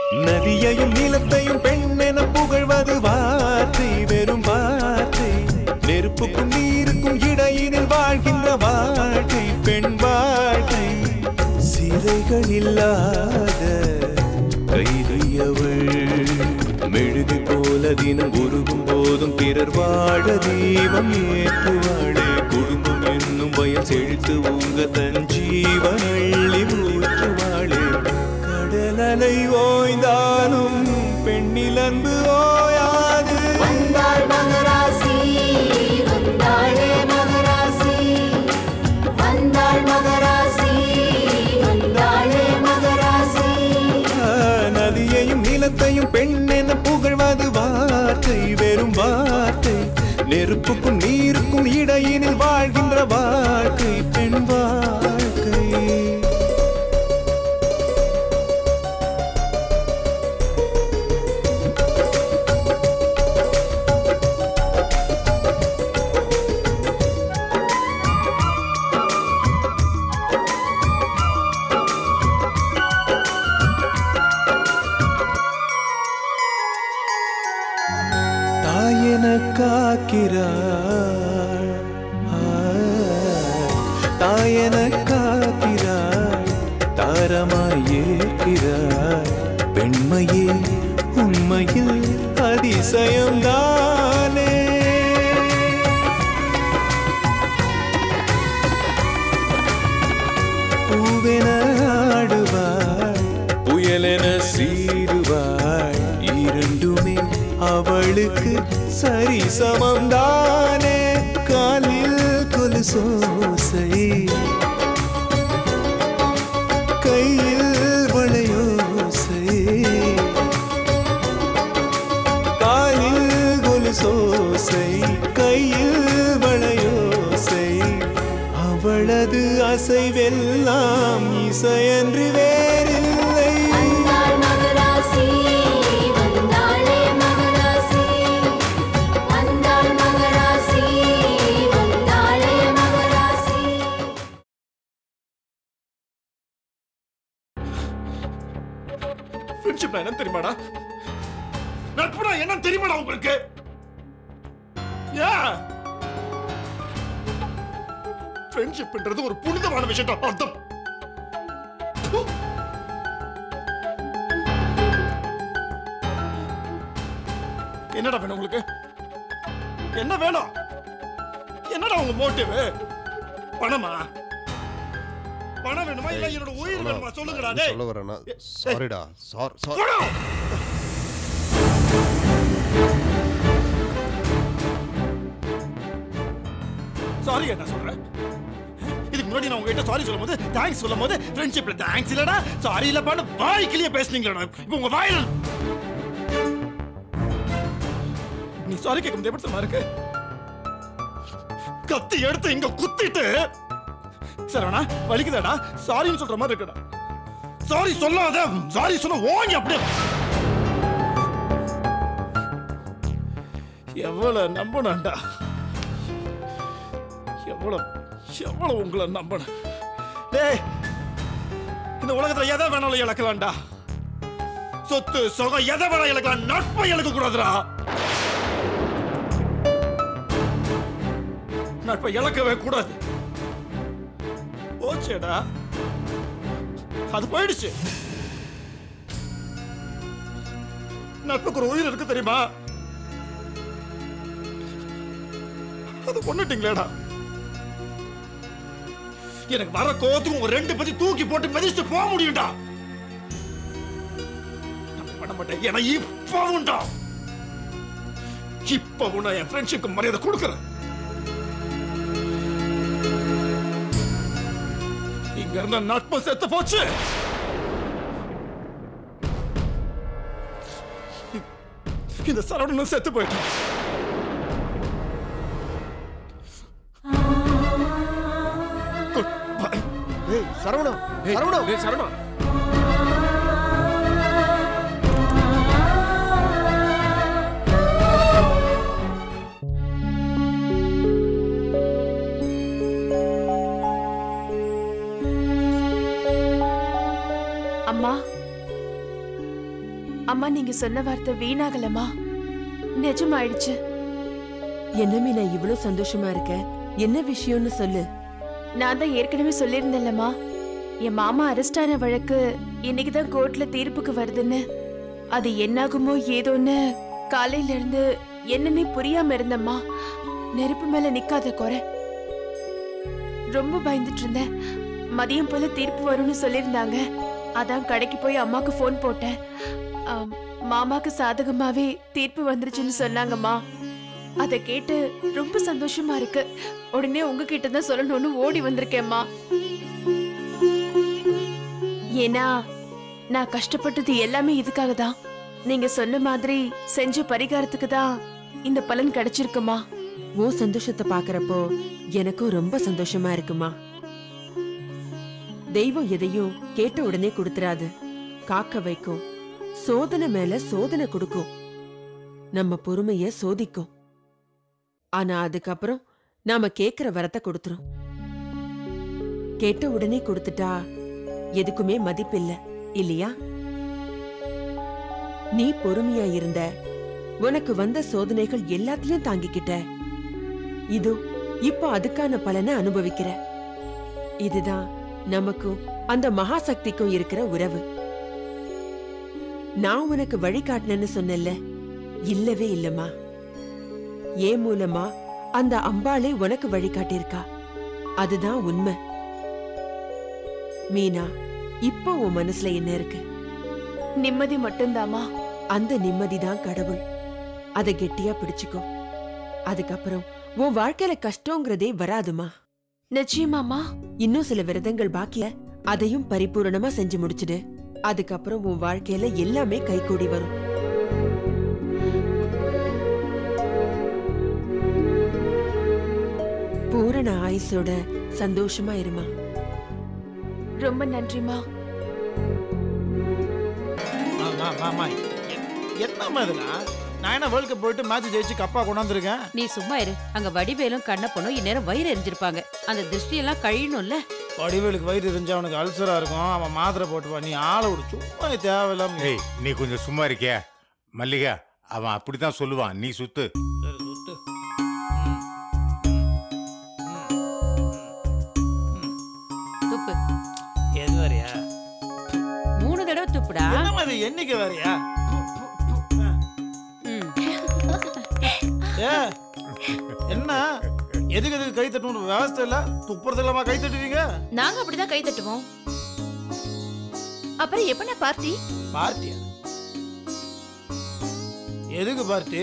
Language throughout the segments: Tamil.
நதியையும் நிலத்தையும் பெண் என புகழ்வது வார்த்தை வெறும் வார்த்தை நெருப்புக்கும் நீருக்கும் இடையினில் வாழ்கின்ற வாழ்க்கை பெண் வாழ்க்கை சிறைகள் இல்லாத கைதியவள் மெழுகு போல தினம் உருகும் போதும் பிறர் வாழ தீபம் ஏற்றுவாளே குடும்பம் என்னும் பயம் செழித்து ஊங்க தன் ஜீவன் அள்ளி ஊற்றுவாளே கடல் அலை ஓய்ந்தாலும் பெண்ணில் அன்பு ஓயாது வந்தாள் மகராசி வந்தாளே மகராசி வந்தாள் மகராசி வந்தாளே மகராசி நதியையும் நிலத்தையும் பெண் என புகழ்வது வார்த்தை வெறும் வார்த்தை நெருப்புக்கும் நீருக்கும் இடையினில் வாழ்கின்ற வாழ்க்கை பெண் வாழ்க்கை தாயென காக்கிறாள் ஆ, தாயென காக்கிறாள் தாரமாய் ஏற்கிறாள் பெண்மையே உண்மையில் அதிசயம்தானே பூவென ஆடுவாள் புயலென சீருவாள் இரண்டுமே அவளுக்கு சரி சமம்தானே காலில் கொலுசோசை கையில் வளையோசை காலில் கொலுசோசை கையில் வளையோசை அவளது அசைவெல்லாம் இசையன்று வேறில்லை வந்தாள் மகராசி வந்தாளே மகராசி வந்தாள் மகராசி வந்தாளே மகராசி ஃப்ரெண்ட்ஷிப் என்ன தெரியுமாடா நட்புனா என்ன தெரியுமாடா உங்களுக்கு ஏன் ஃப்ரெண்ட்ஷிப்ன்றது ஒரு புனிதமான விஷயம் அர்த்தம் ப்பு. என்னடா வேணும் உங்களுக்கு என்ன வேணும் என்னடா உங்க மோட்டிவ் பணமா பணம் வேணுமா இல்ல என்னோட உயிர் வேணுமா சொல்லுங்கடா டேய் சொல்ல வரேன்னா சாரிடா சார் சார் போடா. சாரி என்ன சொல்றேன் இதுக்கு முன்னாடி நான் உங்ககிட்ட சாரி சொல்லும் போது தேங்க்ஸ் சொல்லும் போது ஃப்ரெண்ட்ஷிப்ல தேங்க்ஸ் இல்லடா சாரி இல்லப்பான்னு வாய் கிளிய பேசுனீங்களா இப்போ உங்க வாயில நீ சாரி கேட்க முடியாது எப்படி இருக்கு கத்தி எடுத்து இங்க குத்திட்டு சரவணா வலிக்குதாடா சாரின்னு சொல்ற மாதிரி இருக்குடா சாரி சொல்லாத சாரி சொன்ன ஓங்கி அப்படியே எவ்வளவு நம்பணும்டா எவ்வளவு எவ்வளவு உங்களை நம்பணும் டேய் இந்த உலகத்துல எதை வேணாலும் இழக்கலாம்டா சொத்து சுகம் எதை வேணாலும் இழக்கலாம் நட்பை இழக்க கூடாதுடா நட்பை இழக்கவே கூடாது போச்சேடா அது போயிடுச்சு நட்புக்கு ஒரு உயிர் இருக்கு தெரியுமா அது கொண்டுட்டீங்களேடா எனக்கு வர கோவத்துக்கு உங்க ரெண்டு பத்தி தூக்கி போட்டு மிதிச்சுட்டு போக முடியும்டா நான் பண்ண மாட்டேன் ஏன்னா இப்பவும்டா இப்பவும் நான் என் ஃப்ரெண்ட்ஷிப்க்கு மரியாதை கொடுக்குறேன் இங்க இருந்த நட்பு செத்து போச்சு இந்த சரவணனும் செத்து போயிட்டான் குட் பை ஏய் சரவணா சரவணா டேய் சரவணா அம்மா அம்மா நீங்க சொன்ன வார்த்தை வீணாகலமா நிஜமாயிடுச்சு என்ன மீனா இவ்ளோ சந்தோஷமா இருக்க என்ன விஷயம்னு சொல்லு நான் தான் ஏற்கனவே சொல்லியிருந்தேன்லம்மா என் மாமா அரெஸ்ட் ஆன வழக்கு இன்னைக்கு தான் கோர்ட்ல தீர்ப்புக்கு வருதுன்னு அது என்னாகுமோ ஏதோன்னு காலையில இருந்து என்னன்னே புரியாம இருந்தம்மா நெருப்பு மேல நிக்காத குறை ரொம்ப பயந்துட்டு இருந்தேன் மதியம் போல தீர்ப்பு வரும்னு சொல்லியிருந்தாங்க அதான் கடைக்கு போய் அம்மாக்கு ஃபோன் போட்டேன் ஆம், மாமாக்கு சாதகமாவே தீர்ப்பு வந்துருச்சுன்னு சொன்னாங்கம்மா அதை கேட்டு ரொம்ப சந்தோஷமா இருக்கு உடனே உங்ககிட்ட தான் சொல்லணும்னு ஓடி வந்திருக்கேம்மா ஏன்னா நான் கஷ்டப்பட்டது எல்லாமே இதுக்காக தான் நீங்க சொன்ன மாதிரி செஞ்ச பரிகாரத்துக்கு தான் இந்த பலன் கிடைச்சிருக்குமா உன் சந்தோஷத்தை பாக்குறப்போ எனக்கும் ரொம்ப சந்தோஷமா இருக்குமா தெய்வம் எதையும் கேட்ட உடனே கொடுத்துறாது காக்க வைக்கும் சோதனை மேல சோதனை கொடுக்கும் நம்ம பொறுமைய சோதிக்கும் ஆனா அதுக்கப்புறம் நாம கேக்குற வரத்தை கொடுத்துரும் கேட்ட உடனே கொடுத்துட்டா எதுக்குமே மதிப்பில்ல இல்லையா நீ பொறுமையா இருந்த உனக்கு வந்த சோதனைகள் எல்லாத்தையும் தாங்கிக்கிட்ட இதோ இப்போ அதுக்கான பலனை அனுபவிக்கிற இதுதான் நமக்கும் அந்த மகாசக்திக்கும் இருக்கிற உறவு நான் உனக்கு வழிகாட்டினேன்னு சொன்னேன்ல இல்லவே இல்லம்மா ஏன் மூலமா அந்த அம்பாளே உனக்கு வழிகாட்டியிருக்கா அதுதான் உண்மை மீனா இப்போ உன் மனசுல என்ன இருக்கு நிம்மதி மட்டும்தாம்மா அந்த நிம்மதிதான் கடவுள் அதை கெட்டியா பிடிச்சுக்கோ அதுக்கப்புறம் உன் வாழ்க்கையில கஷ்டங்கிறதே வராதுமா நிச்சயமாமா இன்னும் சில விரதங்கள் பாக்கிய அதையும் பரிபூரணமா செஞ்சு முடிச்சிடு அதுக்கப்புறம் உன் வாழ்க்கையில எல்லாமே கைகூடி வரும் பூரண ஆயுசோட சந்தோஷமா இருமா ரொம்ப நன்றிமா ஆமா ஆமா என்னம்மா இதெல்லாம் நான் என்ன வேர்ல்ட் கப் போயிட்டு மேட்ச் ஜெயிச்சு கப்பா கொண்டாந்துருக்கேன் நீ சும்மா இரு அங்க வடிவேலும் கண்ணப்பனும் இந்நேரம் வயிறு எரிஞ்சிருப்பாங்க அந்த திருஷ்டியெல்லாம் கழியணும்ல வடிவேலுக்கு வயிறு இருந்துச்சு அவனுக்கு அல்சரா இருக்கும் அவன் மாத்திரை போட்டுவான் நீ ஆளை விடு சும்மா தேவையில்லாம ஏய் நீ கொஞ்சம் சும்மா இருக்கியா மல்லிகா அவன் அப்படிதான் சொல்லுவான் நீ சுத்து சரி, சுத்து. துப்பு எது வேறையா மூணு தடவை துப்புடா என்னம்மா இது எண்ணிக்கை வேறையா ம். ஏ என்ன எதுக்கு எதுக்கு கை தட்டணும் விவசாயம் இல்ல துப்புறது இல்லாம கை தட்டுவீங்க நாங்க அப்படிதான் கை தட்டுவோம் அப்புறம் எப்பண்ணா பார்ட்டி பார்ட்டியா எதுக்கு பார்ட்டி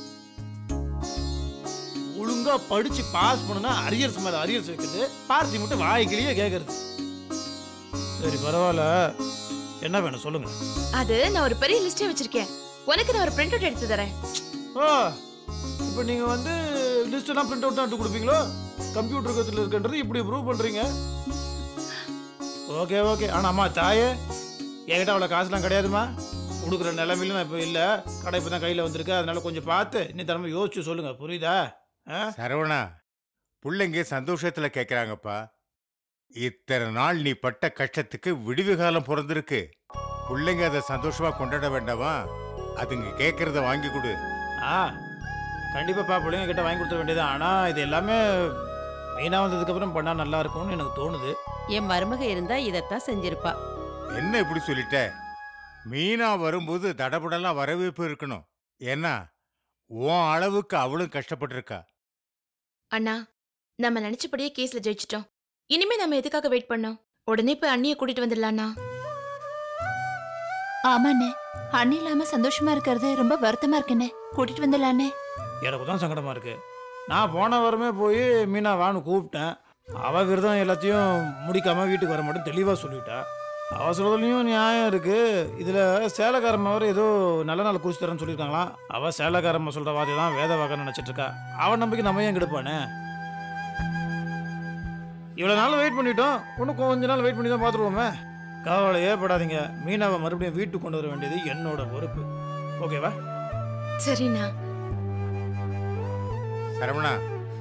ஒழுங்கா படிச்சு பாஸ் பண்ணுனா அரியர்ஸ் மேல அரியர்ஸ் வைக்கிறது பார்ட்டி மட்டும் வாய்க்கிலேயே கேக்குறது சரி பரவாயில்ல என்ன வேணும் சொல்லுங்க அது நான் ஒரு பெரிய லிஸ்டே வச்சிருக்கேன் உனக்கு நான் ஒரு பிரிண்ட் அவுட் எடுத்து தரேன் ஓ இப்போ நீங்க வந்து லிஸ்ட் எல்லாம் பிரிண்ட் அவுட் எடுத்து கொடுப்பீங்களோ கம்ப்யூட்டர் கத்துல இருக்குன்றது இப்படி ப்ரூவ் பண்றீங்க ஓகே ஓகே ஆனா அம்மா தாயே என்கிட்ட அவ்வளோ காசுலாம் கிடையாதுமா கொடுக்குற நிலைமையில நான் இப்போ இல்லை கடை இப்போ தான் கையில் வந்திருக்கு அதனால கொஞ்சம் பார்த்து இன்னும் தரமா யோசிச்சு சொல்லுங்க புரியுதா ஆ சரவணா பிள்ளைங்க சந்தோஷத்துல கேக்குறாங்கப்பா இத்தனை நாள் நீ பட்ட கஷ்டத்துக்கு விடுவு காலம் பிறந்திருக்கு பிள்ளைங்க அதை சந்தோஷமா கொண்டாட வேண்டாமா அதுங்க கேட்கறத வாங்கி கொடு ஆ கண்டிப்பாப்பா பிள்ளைங்க கிட்ட வாங்கி கொடுத்துட வேண்டியது ஆனால் இது எல்லாமே மீனா வந்ததுக்கப்புறம் பண்ணால் நல்லா இருக்கும்னு எனக்கு தோணுது என் மருமக இருந்தா இதத்தான் செஞ்சிருப்பா என்ன இப்படி சொல்லிட்ட மீனா வரும்போது தடபடலாம் வரவேற்பு இருக்கணும் ஏன்னா உன் அளவுக்கு அவளும் கஷ்டப்பட்டிருக்கா அண்ணா நம்ம நினைச்சபடியே கேஸ்ல ஜெயிச்சிட்டோம் இனிமே நம்ம எதுக்காக வெயிட் பண்ணோம் உடனே போய் அண்ணியை கூட்டிட்டு வந்துடலாம்ண்ணா ஆமாண்ணே அண்ணி இல்லாம சந்தோஷமா இருக்கிறது ரொம்ப வருத்தமா இருக்குண்ணே கூட்டிட்டு வந்துடலாண்ணே எனக்கு தான் சங்கடமா இருக்கு நான் போன வாரமே போய் மீனா வான்னு கூப்பிட்டேன் அவ விரதம் எல்லாத்தையும் முடிக்காம வீட்டுக்கு வர மட்டும் தெளிவாக சொல்லிட்டா அவ சொல்றதுலையும் நியாயம் இருக்கு இதுல சேலக்காரம்மா வேற ஏதோ நல்ல நாள் குறிச்சு தரேன்னு சொல்லியிருக்காங்களாம் அவ சேலக்காரம்மா சொல்ற வார்த்தை தான் வேத வாக்க நினைச்சிட்டு இருக்கா அவன் நம்பிக்கை நம்ம ஏன் கெடுப்பானே இவ்வளோ நாள் வெயிட் பண்ணிட்டோம் இன்னும் கொஞ்ச நாள் வெயிட் பண்ணி தான் பார்த்துருவோமே கவலையே படாதீங்க மீனாவை மறுபடியும் வீட்டுக்கு கொண்டு வர வேண்டியது என்னோட பொறுப்பு ஓகேவா சரிண்ணா சரவணா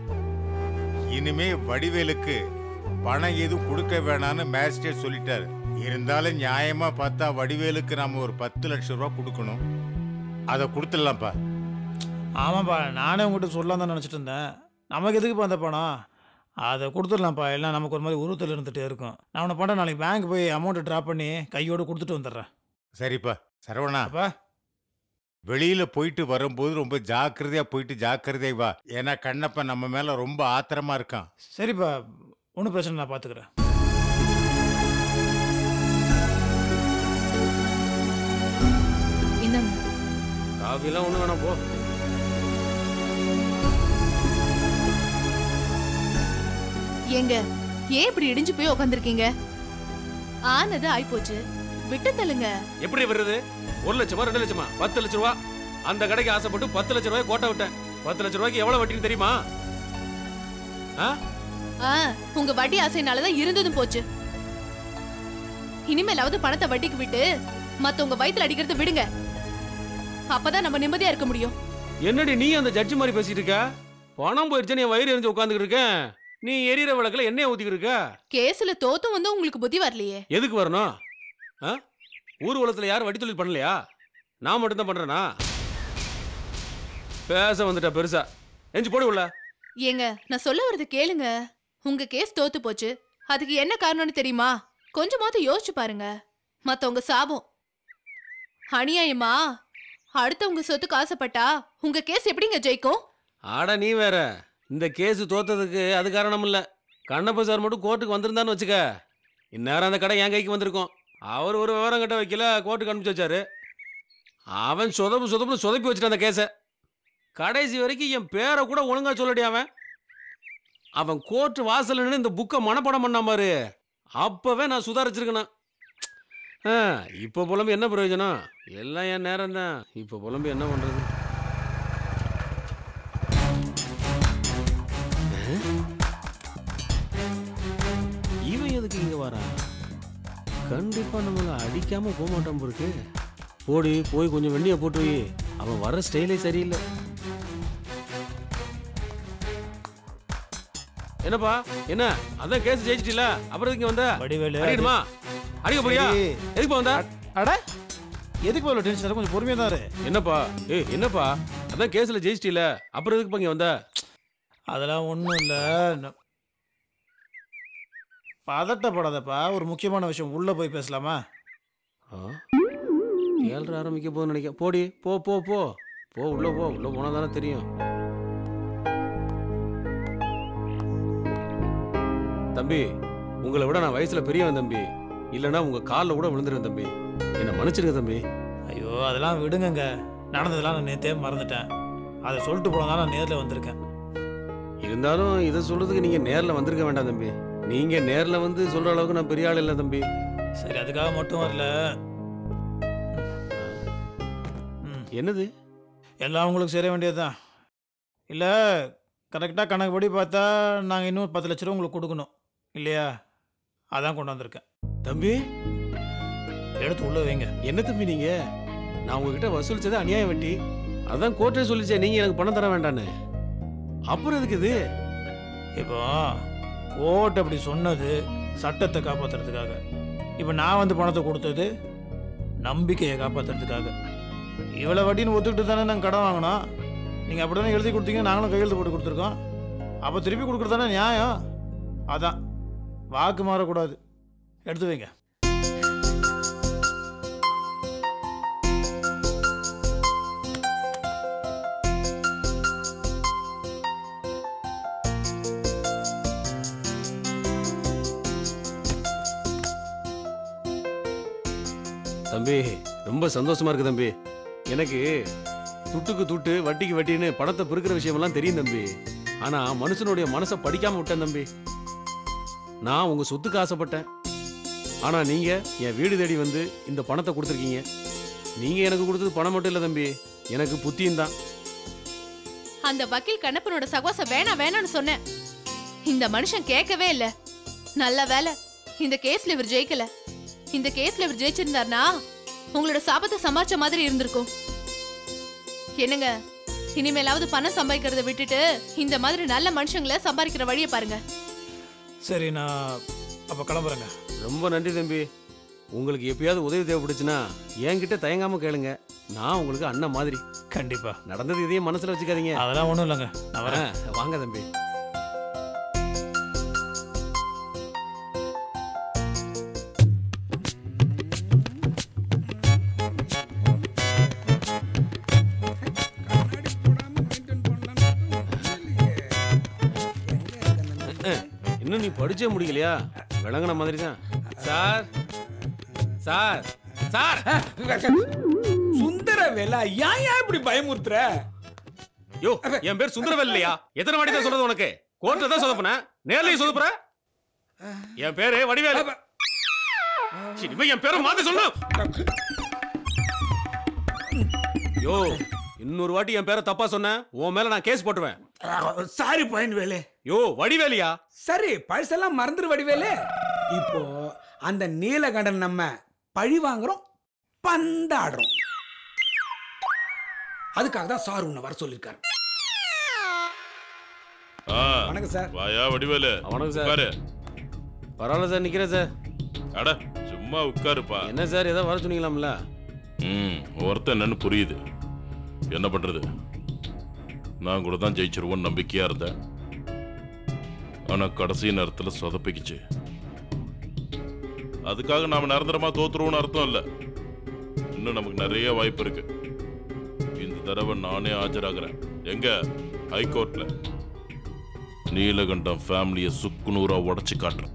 இனிமே வடிவேலுக்கு பணம் எதுவும் கொடுக்க வேணாம்னு மேஜிஸ்ட்ரேட் சொல்லிட்டாரு இருந்தாலும் நியாயமா பார்த்தா வடிவேலுக்கு நாம ஒரு பத்து லட்சம் ரூபா கொடுக்கணும் அதை கொடுத்துடலாம்ப்பா ஆமாப்பா நானே உங்ககிட்ட சொல்லலாம் தான் நினச்சிட்டு இருந்தேன் நமக்கு எதுக்குப்பா அந்த பணம் அதை கொடுத்துடலாம்ப்பா எல்லாம் நமக்கு ஒரு மாதிரி உருவத்தில் இருந்துகிட்டே இருக்கும் நான் உன்னை பண்ண நாளைக்கு பேங்க் போய் அமௌண்ட்டை ட்ராப் பண்ணி கையோடு கொடுத்துட்டு வந்துடுறேன் சரிப்பா சரவணா அப்பா வெளியில போயிட்டு வரும்போது ரொம்ப ஜாக்கிரதையா போயிட்டு ஜாக்கிரதையா வா ஏன்னா கண்ணப்பன் நம்ம மேல ரொம்ப ஆத்திரமா இருக்கான் சரிப்பா ஒன்றும் பிரச்சனை நான் பார்த்துக்கிறேன் இந்தாங்க காஃபிலாம் ஒன்றும் வேணாம் போ ஏங்க ஏன் இப்படி இடிஞ்சு போய் உட்காந்துருக்கீங்க ஆனது ஆயிப்போச்சு விட்டு தள்ளுங்க எப்படி வருது ஒரு லட்சமா ரெண்டு லட்சமா பத்து லட்ச ரூபா அந்த கடைக்கு ஆசைப்பட்டு பத்து லட்ச ரூபாய் கோட்டை விட்டேன் பத்து லட்ச ரூபாய்க்கு எவ்வளவு வட்டின்னு தெரியுமா ஆ ஆ, உங்க வட்டி ஆசைனாலதான் இருந்ததும் போச்சு இனிமேலாவது பணத்தை வட்டிக்கு விட்டு மத்தவங்க வயித்துல அடிக்கிறத விடுங்க அப்பதான் நம்ம நிம்மதியா இருக்க முடியும் என்னடி நீ அந்த ஜட்ஜி மாதிரி பேசிட்டு இருக்க பணம் போயிடுச்சு நீ வயிறு எரிஞ்சு உட்காந்துக்கிட்டு இருக்கேன் நீ எரியற விளக்குல எண்ணெய் ஊத்திக்கிட்டு இருக்க கேஸ்ல தோத்தும் வந்து உங்களுக்கு புத்தி வரலையே எதுக்கு வரணும் ஆ ஊர் உலகத்துல யாரும் வட்டி தொழில் பண்ணலையா நான் மட்டும் தான் பண்றேனா பேச வந்துட்டா பெருசா எஞ்சி போடு உள்ள ஏங்க நான் சொல்ல வர்றது கேளுங்க உங்க கேஸ் தோத்து போச்சு அதுக்கு என்ன காரணம்னு தெரியுமா கொஞ்சமாவது யோசிச்சு பாருங்க மத்தவங்க சாபம் அநியாயமா அடுத்தவங்க சொத்துக்கு ஆசைப்பட்டா உங்க கேஸ் எப்படிங்க ஜெயிக்கும் ஆட நீ வேற இந்த கேஸ் தோத்ததுக்கு அது காரணம் இல்ல கண்ணப்ப சார் மட்டும் கோர்ட்டுக்கு வந்திருந்தான்னு வச்சுக்க இந்நேரம் அந்த கடை என் கைக்கு வந்திருக்கும் அவர் ஒரு விவரம் கட்ட வைக்கல கோர்ட்டுக்கு அனுப்பிச்சு வச்சாரு அவன் சொதப்பு சொதப்புன்னு சொதப்பி வச்சுட்டான் அந்த கேஸை கடைசி வரைக்கும் என் பேரை கூட ஒழுங்கா சொல்லடி அவன் அவன் கோர்ட் வாசல்ல நின்னு இந்த புக்கை மனப்பாடம் பண்ணான் பாரு அப்பவே நான் சுதாரிச்சிருக்கணும் ஆ, இப்போ புலம்பு என்ன பிரயோஜனம் எல்லாம் என் நேரம் தான் இப்போ புலம்பு என்ன பண்றது இவன் எதுக்கு இங்க வரான் கண்டிப்பா நம்மள அடிக்காம போக மாட்டான் போருக்கு போடி போய் கொஞ்சம் வெண்ணிய போட்டு வை அவன் வர ஸ்டைலே சரியில்லை என்னப்பா என்ன அதான் கேஸ் ஜெயிச்சிட்டில அப்புறம் இங்க வந்த வடிவேலு அடிக்கணுமா அடிக்க போறியா சரி. எதுக்கு வந்த அட எதுக்கு இவ்வளோ டென்ஷன் கொஞ்சம் பொறுமையாக தான் இரு. என்னப்பா ஏய் என்னப்பா அதான் கேஸ்ல ஜெயிச்சிட்டில அப்புறம் எதுக்கு இங்க வந்த அதெல்லாம் ஒன்றும் இல்லை பதட்டப்படாதப்பா ஒரு முக்கியமான விஷயம் உள்ளே போய் பேசலாமா ஆ? ஏழ்ரை ஆரம்பிக்க போகுதுன்னு நினைக்க போடி போ போ போ போ உள்ள போ உள்ள போனா தானே தெரியும் தம்பி உங்களை விட நான் வயசுல பெரியவன் தம்பி இல்லைன்னா உங்க காலில் கூட விழுந்துருவேன் தம்பி என்னை மன்னிச்சிருங்க தம்பி ஐயோ அதெல்லாம் விடுங்கங்க நடந்ததெல்லாம் நான் நேற்றே மறந்துட்டேன் அதை சொல்லிட்டு போனதால நான் நேரில் வந்திருக்கேன் இருந்தாலும் இதை சொல்றதுக்கு நீங்க நேர்ல வந்திருக்க வேண்டாம் தம்பி நீங்க நேர்ல வந்து சொல்ற அளவுக்கு நான் பெரிய ஆள் இல்லை தம்பி சரி அதுக்காக மட்டும் வரல ம் என்னது எல்லாம் உங்களுக்கு சேர வேண்டியதுதான் இல்லை கரெக்டாக கணக்குப்படி பார்த்தா நாங்கள் இன்னும் பத்து லட்ச ரூபா உங்களுக்கு கொடுக்கணும் இல்லையா அதான் கொண்டு வந்திருக்கேன் தம்பி எடுத்து உள்ள வைங்க என்ன தம்பி நீங்க நான் உங்ககிட்ட வசூலிச்சது அநியாயம் வட்டி அதான் கோர்ட்டே சொல்லிச்சே நீங்க எனக்கு பணம் தர வேண்டான்னு அப்புறம் எதுக்கு இது இப்போ கோர்ட் அப்படி சொன்னது சட்டத்தை காப்பாத்துறதுக்காக இப்போ நான் வந்து பணத்தை கொடுத்தது நம்பிக்கையை காப்பாத்துறதுக்காக இவ்வளோ வட்டின்னு ஒத்துக்கிட்டு தானே நாங்கள் கடன் வாங்கினோம் நீங்கள் அப்படி தானே எழுதி கொடுத்தீங்க நாங்களும் கையெழுத்து போட்டு கொடுத்துருக்கோம் அப்போ திருப்பி கொடுக்குறது தானே நியாயம் அதான் வாக்கு மாறக்கூடாது எடுத்து வைங்க தம்பி ரொம்ப சந்தோஷமா இருக்கு தம்பி எனக்கு துட்டுக்கு துட்டு வட்டிக்கு வட்டின்னு பணத்தை பெருக்கிற விஷயமெல்லாம் தெரியும் தம்பி ஆனா மனுஷனுடைய மனசை படிக்காம விட்டேன் தம்பி நான் உங்க சொத்துக்கு ஆசைப்பட்டேன் ஆனா நீங்க என் வீடு தேடி வந்து இந்த பணத்தை கொடுத்துருக்கீங்க நீங்க எனக்கு கொடுத்தது பணம் மட்டும் இல்ல தம்பி எனக்கு புத்தியும் தான் அந்த வக்கீல் கண்ணப்பனோட சகவாசம் வேணாம் வேணாம்னு சொன்னேன் இந்த மனுஷன் கேட்கவே இல்ல நல்ல வேலை இந்த கேஸ்ல இவர் ஜெயிக்கல இந்த கேஸ்ல இவர் ஜெயிச்சிருந்தாருனா உங்களோட சாபத்தை சமாளிச்ச மாதிரி இருந்திருக்கும் என்னங்க இனிமேலாவது பணம் சம்பாதிக்கிறத விட்டுட்டு இந்த மாதிரி நல்ல மனுஷங்களை சம்பாதிக்கிற வழியை பாருங்க சரி நான் அப்போ கிளம்புறேங்க ரொம்ப நன்றி தம்பி உங்களுக்கு எப்பயாவது உதவி தேவைப்படுச்சுன்னா என்கிட்ட தயங்காம கேளுங்க நான் உங்களுக்கு அண்ணன் மாதிரி கண்டிப்பா நடந்தது இதையும் மனசுல வச்சுக்காதீங்க அதெல்லாம் ஒன்றும் இல்லைங்க நான் வரேன் ஆ, வாங்க தம்பி இன்னும் நீ படிச்சே முடிக்கலையா விளங்குன மாதிரி தான் சார் சார் சார் சுந்தர வேலா ஏன் ஏன் இப்படி பயமுறுத்துற யோ என் பேர் சுந்தரவேல் இல்லையா எத்தனை வாட்டி தான் சொல்றது உனக்கு கோர்ட்ல தான் சொதப்புன நேர்லயும் சொதப்புற என் பேரு வடிவேலு இனிமே என் பேரை மாத்த சொல்லு யோ இன்னொரு வாட்டி என் பேரை தப்பா சொன்ன உன் மேல நான் கேஸ் போட்டுருவேன் சாரி பாயிண்ட் வேலு யோ வடிவேலியா சரி பழசெல்லாம் மறந்துரு வடிவேலு இப்போ அந்த நீலகண்டன் நம்ம பழி வாங்குறோம் பந்தாடுறோம் அதுக்காக தான் சார் உன்னை வர சொல்லியிருக்காரு ஆ, வணக்கம் சார். வாயா வடிவேலு வணக்கம் சார். உட்காரு பரவாயில்ல சார் நிக்கிறேன் சார் அட சும்மா உட்காருப்பா என்ன சார் ஏதாவது வர சொன்னீங்களாம்ல ம் ஒருத்தன் என்னன்னு புரியுது என்ன பண்றது நான் கூட தான் ஜெயிச்சிருவோன்னு நம்பிக்கையா இருந்தேன் ஆனா கடைசி நேரத்துல சொதப்பிக்குச்சு அதுக்காக நாம நிரந்தரமா தோத்துருவோம்னு அர்த்தம் இல்ல இன்னும் நமக்கு நிறைய வாய்ப்பு இருக்கு இந்த தடவை நானே ஆஜராகிறேன் எங்க ஹைகோர்ட்ல நீலகண்டம் ஃபேமிலியை சுக்குநூறா உடைச்சு காட்டுறேன்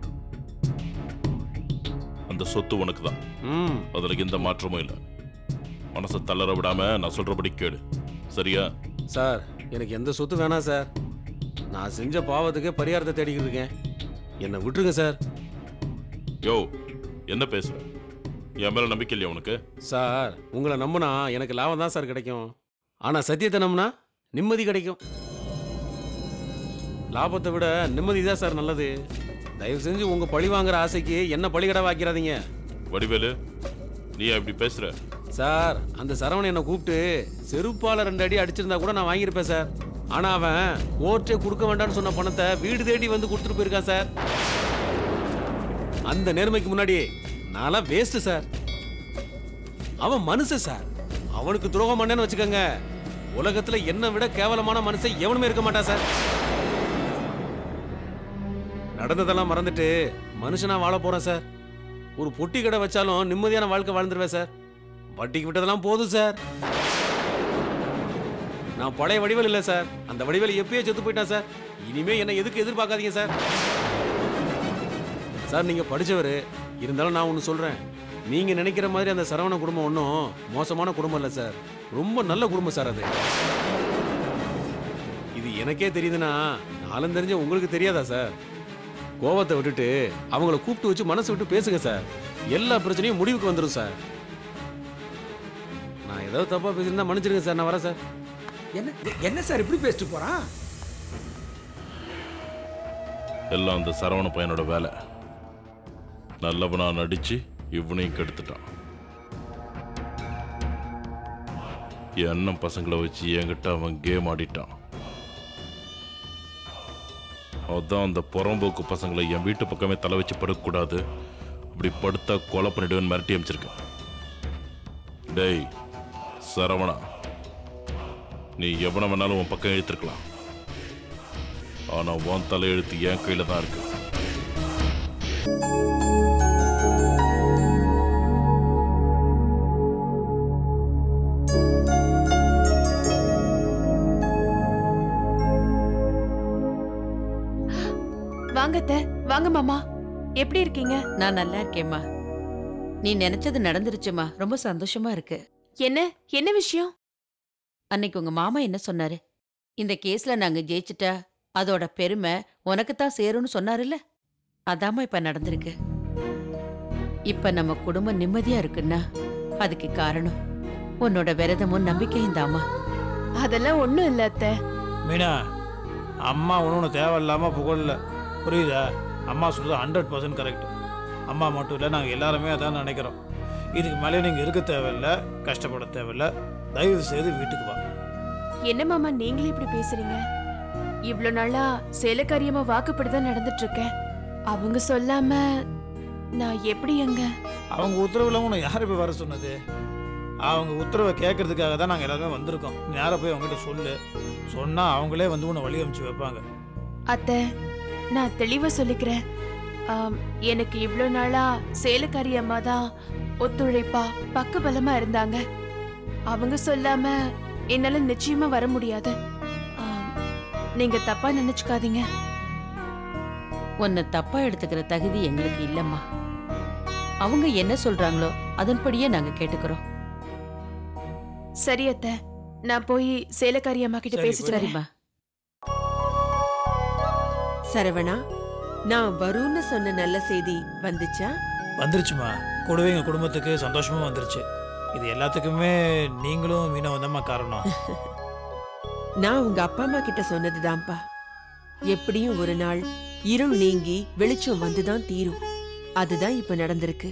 அந்த சொத்து உனக்கு தான் ம் அதுல எந்த மாற்றமும் இல்லை மனசை தளர விடாம நான் சொல்றபடி கேளு சரியா சார் எனக்கு எந்த சொத்து வேணாம் சார் நான் செஞ்ச பாவத்துக்கே பரிகாரத்தை தேடிக்கிட்டு இருக்கேன் என்னை விட்டுருங்க சார் யோ என்ன பேசுற என் மேல நம்பிக்கை இல்லையா உனக்கு சார் உங்களை நம்பினா எனக்கு லாபம் தான் சார் கிடைக்கும் ஆனால் சத்தியத்தை நம்பினா நிம்மதி கிடைக்கும் லாபத்தை விட நிம்மதி தான் சார் நல்லது தயவு செஞ்சு உங்க பழி வாங்குற ஆசைக்கு என்ன பழிகடை வாக்கிறாதீங்க வடிவேலு நீ இப்படி பேசுற சார் அந்த சரவணன் என்னை கூப்பிட்டு செருப்பால ரெண்டு அடி அடிச்சிருந்தா கூட நான் வாங்கியிருப்பேன் சார் ஆனா அவன் கோர்ட்டே கொடுக்க வேண்டாம்னு சொன்ன பணத்தை வீடு தேடி வந்து கொடுத்துட்டு போயிருக்கான் சார் அந்த நேர்மைக்கு முன்னாடி நான்லாம் வேஸ்ட் சார் அவன் மனுஷன் சார் அவனுக்கு துரோகம் பண்ணேன்னு வச்சுக்கோங்க உலகத்துல என்னை விட கேவலமான மனுஷன் எவனுமே இருக்க மாட்டான் சார் நடந்ததெல்லாம் மறந்துட்டு மனுஷனா வாழ போறேன் சார் ஒரு பொட்டி கடை வச்சாலும் நிம்மதியான வாழ்க்கை வாழ்ந்துருவேன் சார் வட்டிக்கு விட்டதெல்லாம் போதும் சார் நான் பழைய வடிவேல் இல்லை சார் அந்த வடிவேல் எப்பயோ செத்து போயிட்டான் சார் இனிமே என்ன எதுக்கு எதிர்பார்க்காதீங்க சார் சார் நீங்க படிச்சவர் இருந்தாலும் நான் ஒன்று சொல்றேன் நீங்க நினைக்கிற மாதிரி அந்த சரவண குடும்பம் ஒன்றும் மோசமான குடும்பம் இல்லை சார் ரொம்ப நல்ல குடும்பம் சார் அது இது எனக்கே தெரியுதுன்னா நாளும் தெரிஞ்ச உங்களுக்கு தெரியாதா சார் கோவத்தை விட்டுட்டு அவங்கள கூப்பிட்டு வச்சு மனசு விட்டு பேசுங்க சார் எல்லா பிரச்சனையும் முடிவுக்கு வந்துடும் சார் நான் ஏதாவது தப்பா பேசியிருந்தா மன்னிச்சிடுங்க சார் நான் வரேன் சார் என்ன என்ன சார் இப்படி பேசிட்டு போறான் எல்லாம் அந்த சரவண பையனோட வேலை நல்லவனா நடிச்சு இவனையும் கெடுத்துட்டான் என் அண்ணன் பசங்களை வச்சு என்கிட்ட அவன் கேம் ஆடிட்டான் அதான் அந்த புறம்போக்கு பசங்களை என் வீட்டு பக்கமே தலை வச்சு படுக்கக்கூடாது அப்படி படுத்தா கொலை பண்ணிடுவேன்னு மிரட்டி அமைச்சிருக்கேன் டேய் சரவணா நீ எவனை வேணாலும் உன் பக்கம் இழுத்துருக்கலாம் ஆனா உன் தலையெழுத்து என் கையில தான் இருக்கு வாங்க அத்தை வாங்க மாமா எப்படி இருக்கீங்க நான் நல்லா இருக்கேம்மா நீ நினைச்சது நடந்துருச்சுமா ரொம்ப சந்தோஷமா இருக்கு என்ன என்ன விஷயம் அன்னைக்கு உங்க மாமா என்ன சொன்னாரு இந்த கேஸ்ல நாங்க ஜெயிச்சிட்டா அதோட பெருமை உனக்கு தான் சேரும்னு சொன்னாருல்ல அதாம்மா இப்ப நடந்திருக்கு இப்ப நம்ம குடும்பம் நிம்மதியா இருக்குன்னா அதுக்கு காரணம் உன்னோட விரதமும் நம்பிக்கையும் தாமா அதெல்லாம் ஒண்ணும் இல்ல அத்தை மீனா அம்மா ஒன்று தேவையில்லாமல் புகழல புரியுதா அம்மா சொல்றது ஹண்ட்ரட் பர்சன்ட் கரெக்ட் அம்மா மட்டும் இல்லை நாங்கள் எல்லாருமே அதான் நினைக்கிறோம் இதுக்கு மேலே நீங்கள் இருக்க தேவையில்ல கஷ்டப்பட தேவையில்ல தயவு செய்து வீட்டுக்கு வா என்ன மாமா நீங்களே இப்படி பேசுறீங்க இவ்ளோ நாளா சேலக்காரியமா வாக்குப்படி தான் நடந்துட்டு இருக்கேன் அவங்க சொல்லாம நான் எப்படி அங்க அவங்க உத்தரவுல உன்னை யார் போய் வர சொன்னது அவங்க உத்தரவை கேட்கறதுக்காக தான் நாங்கள் எல்லாருமே வந்திருக்கோம் நேராக போய் அவங்ககிட்ட சொல்லு சொன்னால் அவங்களே வந்து உன்னை வழி அனுப்பிச்சு வைப்பாங்க அத்தை நான் தெளிவா சொல்லிக்கிறேன் ஆம், எனக்கு இவ்வளோ நாளா சேலக்காரி அம்மா தான் ஒத்துழைப்பா பக்கபலமா இருந்தாங்க அவங்க சொல்லாம என்னால நிச்சயமா வர முடியாது ஆம், நீங்க தப்பா நினைச்சுக்காதீங்க உன்னை தப்பா எடுத்துக்கிற தகுதி எங்களுக்கு இல்லம்மா அவங்க என்ன சொல்றாங்களோ அதன்படியே நாங்க கேட்டுக்கிறோம் சரி அத்தை நான் போய் சேலக்காரி அம்மா கிட்ட சரி, பேசிட்டு வரேன் சரிம்மா சரவணா நான் வரும்னு சொன்ன நல்ல செய்தி வந்துச்சா வந்துருச்சுமா கூடவே எங்கள் குடும்பத்துக்கு சந்தோஷமும் வந்துருச்சு இது எல்லாத்துக்குமே நீங்களும் மீனவும் தான்மா காரணம் நான் உங்க அப்பா அம்மா கிட்ட சொன்னதுதான்ப்பா எப்படியும் ஒரு நாள் இருள் நீங்கி வெளிச்சம் வந்துதான் தீரும் அதுதான் இப்ப நடந்திருக்கு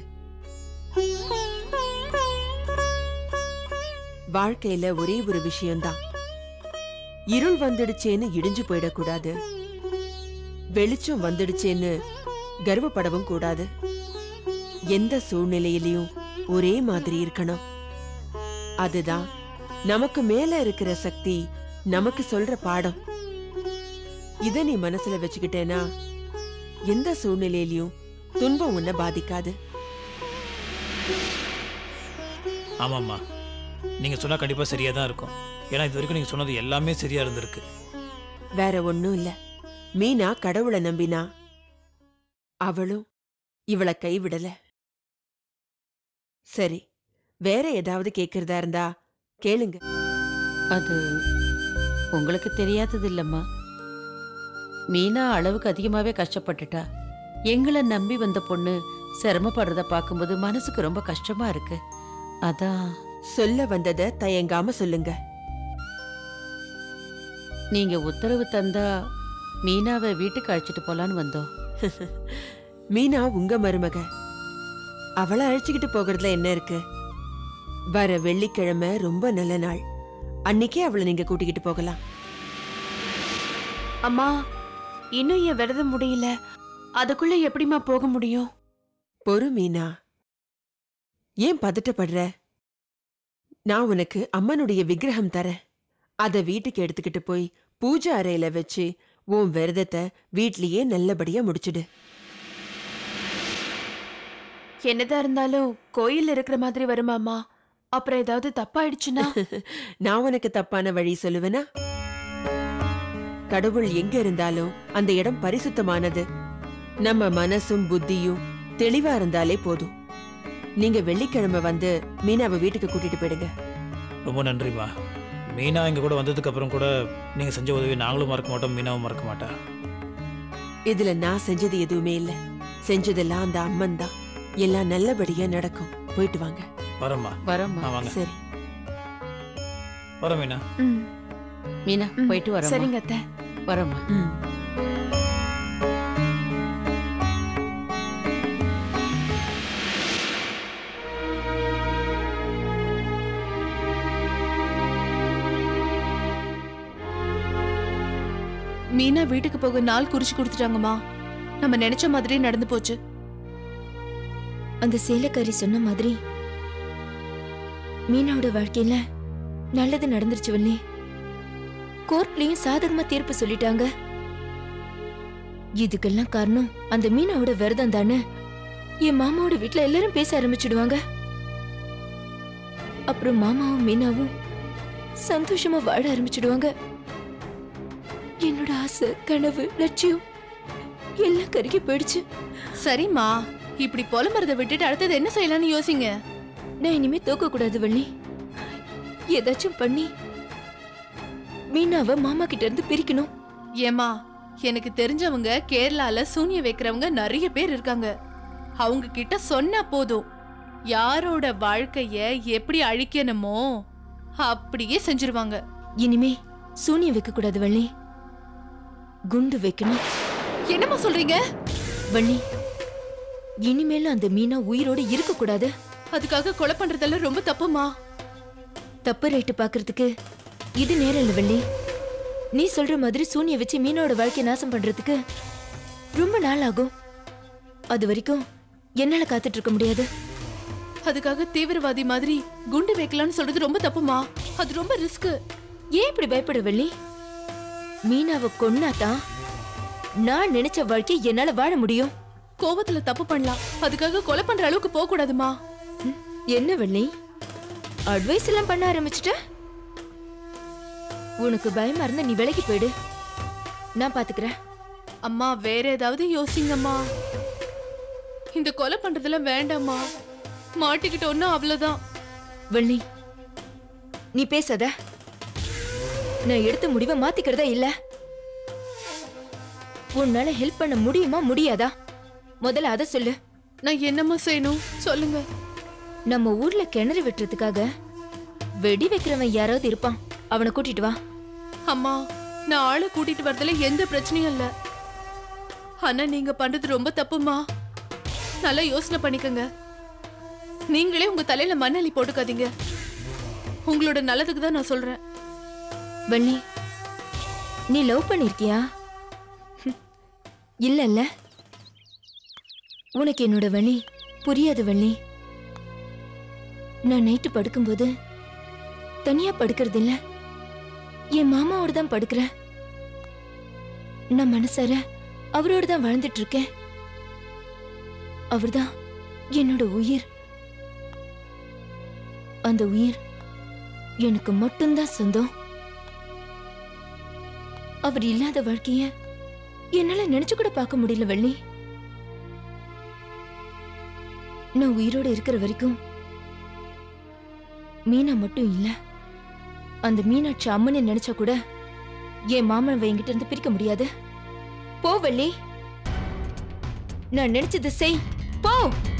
வாழ்க்கையில ஒரே ஒரு விஷயம்தான் இருள் வந்துடுச்சேன்னு இடிஞ்சு போயிடக்கூடாது வெளிச்சம் வந்துடுச்சேன்னு கர்வப்படவும் கூடாது எந்த சூழ்நிலையிலையும் ஒரே மாதிரி இருக்கணும் அதுதான் நமக்கு மேல இருக்கிற சக்தி நமக்கு சொல்ற பாடம் இத நீ மனசுல வச்சுக்கிட்டேனா எந்த சூழ்நிலையிலயும் துன்பம் உன்னை பாதிக்காது ஆமாம்மா நீங்கள் சொன்னால் கண்டிப்பாக சரியாக தான் இருக்கும் ஏன்னா இது வரைக்கும் நீங்கள் சொன்னது எல்லாமே சரியாக இருந்திருக்கு வேற ஒண்ணும் இல்ல மீனா கடவுளை நம்பினா அவளும் இவளை கைவிடல சரி வேற ஏதாவது கேக்குறதா இருந்தா கேளுங்க அது உங்களுக்கு தெரியாதது இல்லம்மா மீனா அளவுக்கு அதிகமாவே கஷ்டப்பட்டுட்டா எங்களை நம்பி வந்த பொண்ணு சிரமப்படுறத பார்க்கும்போது மனசுக்கு ரொம்ப கஷ்டமா இருக்கு அதான் சொல்ல வந்தத தயங்காம சொல்லுங்க நீங்க உத்தரவு தந்தா மீனாவை வீட்டுக்கு அழைச்சிட்டு போலான்னு வந்தோம் மீனா உங்க மருமக அவளை அழைச்சுக்கிட்டு போகிறதுல என்ன இருக்கு வர வெள்ளிக்கிழமை ரொம்ப நல்ல நாள் அன்னைக்கே அவளை நீங்க கூட்டிக்கிட்டு போகலாம் அம்மா இன்னும் என் விரதம் முடியல அதுக்குள்ள எப்படிம்மா போக முடியும் பொறு மீனா ஏன் பதட்டப்படுற நான் உனக்கு அம்மனுடைய விக்கிரகம் தரேன் அத வீட்டுக்கு எடுத்துக்கிட்டு போய் பூஜை அறையில வச்சு உன் விரதத்தை வீட்லயே நல்லபடியா முடிச்சிடு என்னதான் இருந்தாலும் கோயில் இருக்கிற மாதிரி வருமாமா அப்புறம் ஏதாவது தப்பாயிடுச்சுன்னா நான் உனக்கு தப்பான வழி சொல்லுவேனா கடவுள் எங்க இருந்தாலும் அந்த இடம் பரிசுத்தமானது நம்ம மனசும் புத்தியும் தெளிவா இருந்தாலே போதும் நீங்க வெள்ளிக்கிழமை வந்து மீனாவை வீட்டுக்கு கூட்டிட்டு போயிடுங்க ரொம்ப நன்றிம்மா மீனா எங்கள் கூட வந்ததுக்கு அப்புறம் கூட நீங்கள் செஞ்ச உதவி நாங்களும் மறக்க மாட்டோம் மீனாவும் மறக்க மாட்டா இதுல நான் செஞ்சது எதுவுமே இல்ல செஞ்சதெல்லாம் அந்த அம்மன் தான் எல்லாம் நல்லபடியா நடக்கும் போயிட்டு வாங்க வரம்மா வரோம்மா ஆ வாங்க சரி வரோம் மீனா ம், மீனா ம். போயிட்டு வரோம் சரிங்க அத்தை வரோம்மா ம் மீனா வீட்டுக்கு போக நாள் குறிச்சு கொடுத்துட்டாங்கம்மா நம்ம நினைச்ச மாதிரியே நடந்து போச்சு அந்த சேலக்காரி சொன்ன மாதிரி மீனாவோட வாழ்க்கையில நல்லது நடந்துருச்சு வள்ளி கோர்ட்லயும் சாதகமா தீர்ப்பு சொல்லிட்டாங்க இதுக்கெல்லாம் காரணம் அந்த மீனாவோட விரதம் தானே என் மாமாவோட வீட்ல எல்லாரும் பேச ஆரம்பிச்சிடுவாங்க அப்புறம் மாமாவும் மீனாவும் சந்தோஷமா வாழ ஆரம்பிச்சிடுவாங்க என்னோட ஆசை கனவு லட்சியம் எல்லாம் கருகி போயிடுச்சு சரிம்மா இப்படி புலம்புறத விட்டுட்டு அடுத்தது என்ன செய்யலாம்னு யோசிங்க நான் இனிமே தூக்க கூடாது வள்ளி ஏதாச்சும் பண்ணி மீனாவை மாமா கிட்ட இருந்து பிரிக்கணும் ஏமா எனக்கு தெரிஞ்சவங்க கேரளால சூனிய வைக்கிறவங்க நிறைய பேர் இருக்காங்க அவங்க கிட்ட சொன்னா போதும் யாரோட வாழ்க்கைய எப்படி அழிக்கணுமோ அப்படியே செஞ்சிருவாங்க இனிமே சூனியம் வைக்க கூடாது வள்ளி குண்டு வைக்கணும் என்னம்மா சொல்றீங்க வள்ளி இனிமேலும் அந்த மீனா உயிரோட இருக்க கூடாது அதுக்காக கொலை பண்றதெல்லாம் ரொம்ப தப்புமா தப்பு ரைட்டு பாக்குறதுக்கு இது நேரம் இல்ல வள்ளி நீ சொல்ற மாதிரி சூனிய வச்சு மீனோட வாழ்க்கைய நாசம் பண்றதுக்கு ரொம்ப நாள் ஆகும் அது வரைக்கும் என்னால காத்துட்டு இருக்க முடியாது அதுக்காக தீவிரவாதி மாதிரி குண்டு வைக்கலாம்னு சொல்றது ரொம்ப தப்புமா அது ரொம்ப ரிஸ்க் ஏன் இப்படி பயப்படுற வெள்ளி மீனாவை கொன்னாதான் நான் நினைச்ச வாழ்க்கை என்னால வாழ முடியும் கோபத்துல தப்பு பண்ணலாம் அதுக்காக கொலை பண்ற அளவுக்கு போக கூடாதுமா என்ன வெள்ளி அட்வைஸ் எல்லாம் பண்ண ஆரம்பிச்சிட்ட உனக்கு பயமா இருந்தா நீ விலகி போயிடு நான் பாத்துக்கிறேன் அம்மா வேற ஏதாவது யோசிங்கம்மா இந்த கொலை பண்றதெல்லாம் வேண்டாம்மா மாட்டிக்கிட்டோன்னா அவ்வளவுதான் வெள்ளி நீ பேசாத நான் எடுத்த முடிவை மாத்திக்கிறதா இல்ல உன்னால ஹெல்ப் பண்ண முடியுமா முடியாதா முதல்ல அதை சொல்லு நான் என்னம்மா செய்யணும் சொல்லுங்க நம்ம ஊர்ல கிணறு வெட்டுறதுக்காக வெடி வைக்கிறவன் யாராவது இருப்பான் அவனை கூட்டிட்டு வா அம்மா நான் ஆளை கூட்டிட்டு வரதுல எந்த பிரச்சனையும் இல்ல ஆனா நீங்க பண்றது ரொம்ப தப்புமா நல்லா யோசனை பண்ணிக்கங்க நீங்களே உங்க தலையில மண்ணள்ளி போட்டுக்காதீங்க உங்களோட நல்லதுக்கு தான் நான் சொல்றேன் வள்ளி நீ லவ் பண்ணிருக்கியா இல்ல இல்ல உனக்கு என்னோட வழி புரியாது வள்ளி நான் நைட்டு படுக்கும்போது தனியா படுக்கிறது இல்ல என் மாமாவோட தான் படுக்கிறேன் நான் மனசார அவரோட தான் வாழ்ந்துட்டு இருக்கேன் அவர்தான் என்னோட உயிர் அந்த உயிர் எனக்கு மட்டும்தான் சொந்தம் அவர் இல்லாத வாழ்க்கைய என்னால நினைச்சு கூட பார்க்க முடியல வள்ளி நான் உயிரோட இருக்கிற வரைக்கும் மீனா மட்டும் இல்ல அந்த மீனாட்சி அம்மனை நினைச்சா கூட என் மாமன் என்கிட்ட இருந்து பிரிக்க முடியாது போ வள்ளி நான் நினைச்சதை செய் போ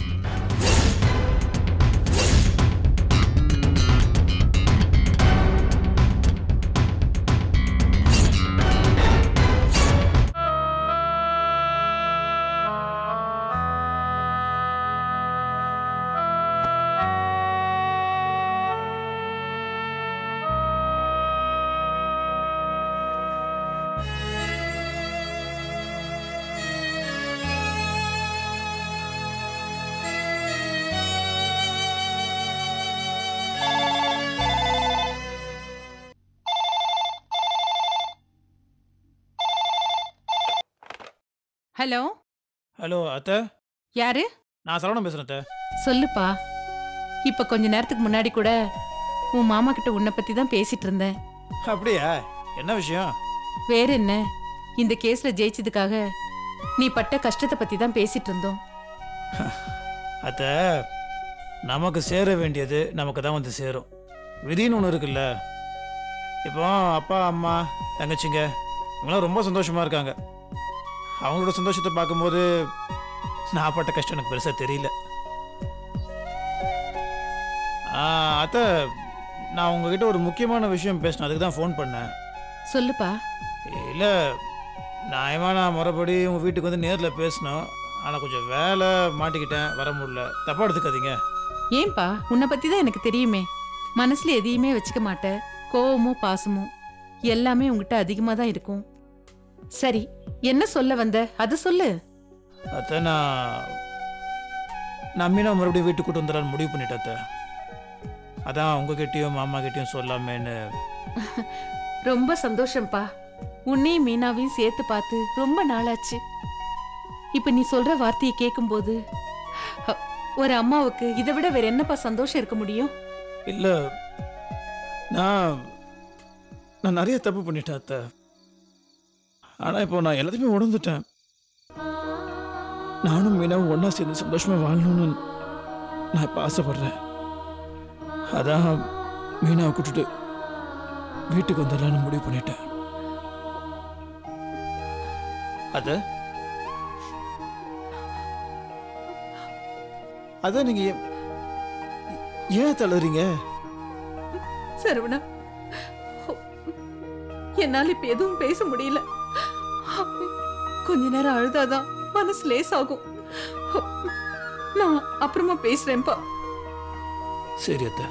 ஹலோ ஹலோ அத்தை யாரு நான் சரவணன் பேசுறேன் அத்தை சொல்லுப்பா இப்ப கொஞ்ச நேரத்துக்கு முன்னாடி கூட உன் மாமா கிட்ட உன்னை பத்தி தான் பேசிட்டு இருந்தேன் அப்படியா என்ன விஷயம் வேற என்ன இந்த கேஸ்ல ஜெயிச்சதுக்காக நீ பட்ட கஷ்டத்தை பத்தி தான் பேசிட்டு இருந்தோம் அத்தை நமக்கு சேர வேண்டியது நமக்கு தான் வந்து சேரும் விதின்னு ஒன்று இருக்குல்ல இப்போ அப்பா அம்மா தங்கச்சிங்க இவங்களாம் ரொம்ப சந்தோஷமா இருக்காங்க அவங்களோட சந்தோஷத்தை பார்க்கும்போது நான் பட்ட கஷ்டம் எனக்கு பெருசாக தெரியல ஆ, அத்தை நான் உங்ககிட்ட ஒரு முக்கியமான விஷயம் பேசினேன் அதுக்கு தான் ஃபோன் பண்ணேன் சொல்லுப்பா இல்லை நியாயமாக நான் முறைப்படி உங்கள் வீட்டுக்கு வந்து நேரில் பேசணும் ஆனால் கொஞ்சம் வேலை மாட்டிக்கிட்டேன் வர முடியல தப்பாக எடுத்துக்காதீங்க ஏன்பா உன்னை பத்தி தான் எனக்கு தெரியுமே மனசுல எதையுமே வச்சுக்க மாட்ட கோவமோ பாசமோ எல்லாமே உங்ககிட்ட அதிகமா தான் இருக்கும் சரி என்ன சொல்ல வந்த அது சொல்லு அத்தை நான் நான் மீனா மறுபடியும் வீட்டுக்கு கூட்டு வந்துடலான்னு முடிவு பண்ணிட்டேன் அத்தை அதான் உங்ககிட்டயும் மாமா கிட்டயும் சொல்லாமேன்னு ரொம்ப சந்தோஷம்ப்பா உன்னையும் மீனாவையும் சேர்த்து பார்த்து ரொம்ப நாளாச்சு இப்ப நீ சொல்ற வார்த்தையை கேட்கும்போது அ, ஒரு அம்மாவுக்கு இதை விட வேற என்னப்பா சந்தோஷம் இருக்க முடியும் இல்லை நான் நான் நிறைய தப்பு பண்ணிட்டேன் அத்தை ஆனால் இப்போ நான் எல்லாத்தையுமே உணர்ந்துட்டேன் நானும் மீனாவும் ஒன்றா சேர்ந்து சந்தோஷமாக வாழணும்னு நான் இப்போ ஆசைப்படுறேன் அதான் மீனாவை கூட்டிட்டு வீட்டுக்கு வந்துடலான்னு முடிவு பண்ணிட்டேன் அத அதான் நீங்க ஏன் ஏன் தளறீங்க சரவணா என்னால இப்ப எதுவும் பேச முடியல கொஞ்ச நேரம் அழுதாதான் மனசு லேசாகும் நான் அப்புறமா பேசுறேன்ப்பா சரி அத்தை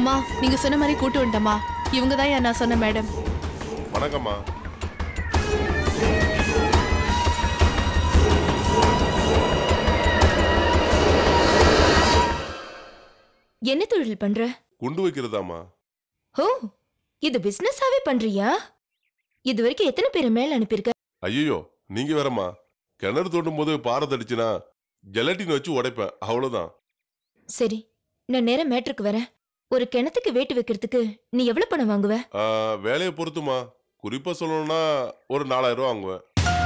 அம்மா நீங்க சொன்ன மாதிரி கூட்டு வந்துட்டம்மா இவங்க தான் நான் சொன்ன மேடம் வணக்கம்மா என்ன தொழில் பண்ற குண்டு வைக்கிறதாம்மா ஓ இது பிசினஸாவே பண்றியா இது வரைக்கும் எத்தனை பேரை மேல அனுப்பியிருக்க ஐயோ நீங்க வேறம்மா கிணறு தோண்டும் போது பாறை தடிச்சுனா ஜெலட்டின் வச்சு உடைப்பேன் அவ்வளவுதான் சரி நான் நேரம் மேட்ருக்கு வரேன் ஒரு கிணத்துக்கு வேட்டு வைக்கிறதுக்கு நீ எவ்வளவு பணம் வாங்குவ ஆ, வேலையை பொறுத்துமா குறிப்பா சொல்லணும்னா ஒரு நாலாயிரம் ரூபா வாங்குவேன்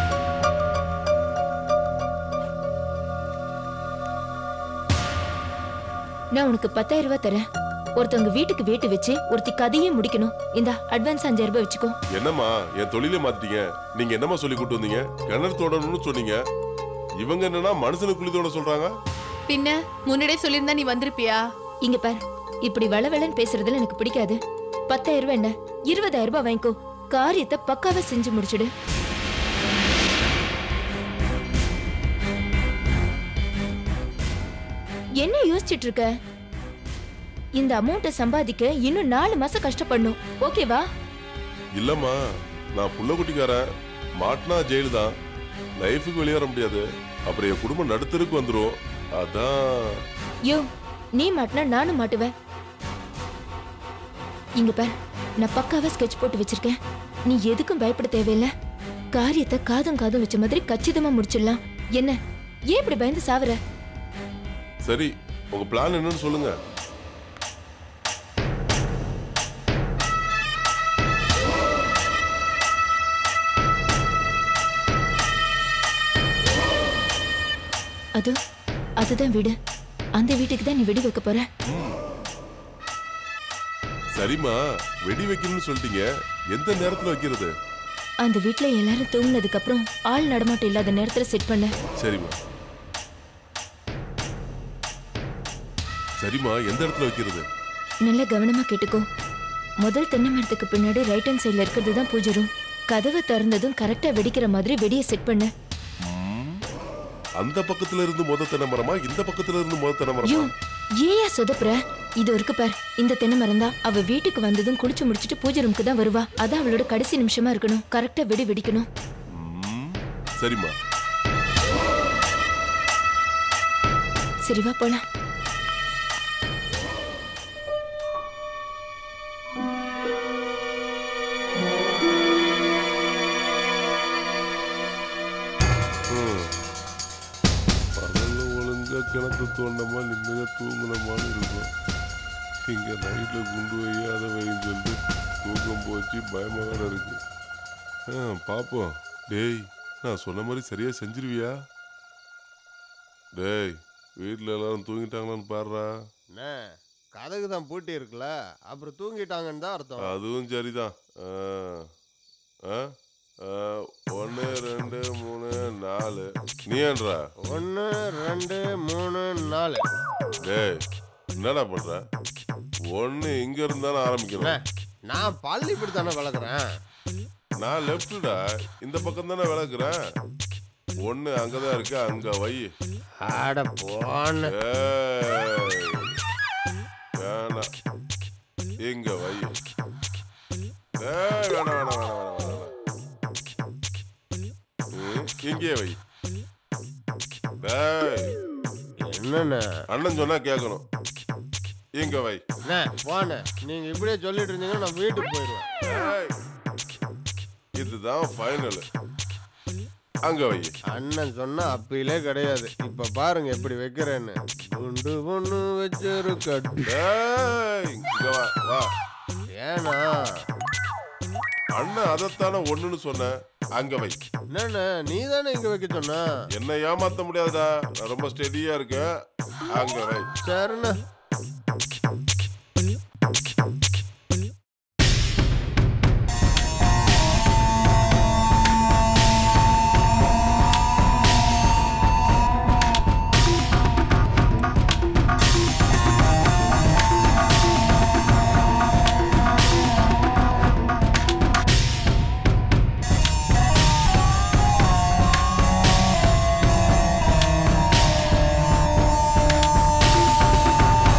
நான் உனக்கு பத்தாயிரம் ரூபாய் தரேன் ஒருத்தவங்க வீட்டுக்கு வேட்டு வச்சு ஒருத்தி கதையே முடிக்கணும் இந்த அட்வான்ஸ் அஞ்சாயிரம் ரூபாய் வச்சுக்கோ என்னம்மா என் தொழிலே மாத்திட்டீங்க நீங்க என்னம்மா சொல்லி கூட்டு வந்தீங்க கிணறு தோடணும்னு சொன்னீங்க இவங்க என்னன்னா மனுஷனுக்கு குழி தோட சொல்றாங்க பின்ன முன்னாடியே சொல்லியிருந்தா நீ வந்திருப்பியா இங்க பார் இப்படி வளவளன்னு பேசுறதுல எனக்கு பிடிக்காது பத்தாயிரம் ரூபாய் என்ன இருபதாயிரம் ரூபாய் வாங்கிக்கோ காரியத்தை பக்காவா செஞ்சு முடிச்சிடு என்ன யோசிச்சிட்டு இருக்க இந்த அமௌண்ட்டை சம்பாதிக்க இன்னும் நாலு மாசம் கஷ்டப்படணும் ஓகேவா இல்லம்மா நான் புள்ள குட்டிக்காரன் மாட்டினா ஜெயிலு தான் லைஃபுக்கு வெளியே வர முடியாது அப்புறம் என் குடும்பம் நடுத்தருக்கு வந்துரும் அதான் யோ நீ மாட்டினா நானும் மாட்டுவேன் இங்க பார் நான் பக்காவா ஸ்கெட்ச் போட்டு வச்சிருக்கேன் நீ எதுக்கும் பயப்பட தேவையில்ல காரியத்தை காதும் காதும் வச்ச மாதிரி கச்சிதமா முடிச்சிடலாம் என்ன ஏன் இப்படி பயந்து சாவற சரி உங்க பிளான் என்னன்னு சொல்லுங்க அது அதுதான் வீடு அந்த வீட்டுக்கு தான் நீ வெடி வைக்க போற சரிம்மா வெடி வைக்கணும்னு சொல்லிட்டீங்க எந்த நேரத்துல வைக்கிறது அந்த வீட்ல எல்லாரும் தூங்குனதுக்கு அப்புறம் ஆள் நடமாட்டம் இல்லாத நேரத்துல செட் பண்ண சரிம்மா சரிம்மா எந்த இடத்துல வைக்கிறது நல்ல கவனமா கேட்டுக்கோ முதல் தென்னை மரத்துக்கு பின்னாடி ரைட் ஹேண்ட் சைடுல இருக்கிறது தான் பூஜை ரூம் கதவை திறந்ததும் கரெக்டா வெடிக்கிற மாதிரி வெடியை செட் பண்ண அந்த பக்கத்துல இருந்து முத தென்னை மரமா இந்த பக்கத்துல இருந்து முத தென்னை யோ மரமா ஏயா சொதப்புற இது இருக்கு பார் இந்த தென்னை மரம் தான் அவ வீட்டுக்கு வந்ததும் குளிச்சு முடிச்சிட்டு பூஜை ரூமுக்கு தான் வருவா அதான் அவளோட கடைசி நிமிஷமா இருக்கணும் கரெக்டா வெடி வெடிக்கணும் சரிம்மா சரி வா போலாம் ம். பகல்ல ஒழுங்கா கிணத்து தோண்டமா நிம்மதியா தூங்கினமான்னு இருக்கும் இங்க நைட்ல குண்டு வை அதை வைன்னு சொல்லிட்டு தூக்கம் போச்சு பயமா வேற இருக்கு ஆ, பாப்போம் டேய் நான் சொன்ன மாதிரி சரியா செஞ்சிருவியா டேய் வீட்ல எல்லாரும் தூங்கிட்டாங்களான்னு பாருடா என்ன கதவு தான் பூட்டி இருக்குல்ல அப்புறம் தூங்கிட்டாங்கன்னு தான் அர்த்தம் அதுவும் சரிதான் ஆ. ஆ? ஆ, ஒன்று ரெண்டு மூணு நாலு நீ ஏன்றா ஒன்று ரெண்டு மூணு நாலு டேய் என்னடா பண்ற ஒன்று இங்க இருந்தானே ஆரம்பிக்கிறேன் நான் பள்ளி இப்படி தானே வளர்க்குறேன் நான் லெஃப்ட்டுடா இந்த பக்கம் தானே விளக்குறேன் ஒன்று அங்கதான் இருக்கு அங்க வை ஆட போன ஏய், வேணாம் இங்க வை ஏய், வேணாம் வேணாம் வேணாம் வேணாம் வேணாம் ம், இங்கேயே வை டேய் என்னண்ணே அண்ணன் சொன்னா கேட்கணும் இங்க வை அண்ணே போன நீங்க இப்படியே சொல்லிட்டு இருந்தீங்கன்னா நான் வீட்டுக்கு போயிடுவேன் ஏய், இதுதான் ஃபைனல் அங்க வை அண்ணன் சொன்னா அப்பிலே கிடையாது இப்ப பாருங்க எப்படி வைக்கிறேன்னு குண்டு பொண்ணு வச்சிருக்கட்டு ஏய், இங்க வா வா ஏனா அண்ணன் அதைத்தானே ஒண்ணுன்னு சொன்னேன் அங்க வை என்னண்ணே நீ தானே இங்க வைக்க சொன்ன என்ன ஏமாத்த முடியாதுடா நான் ரொம்ப ஸ்டெடியா இருக்கேன் அங்க வை சரிண்ணே ஆ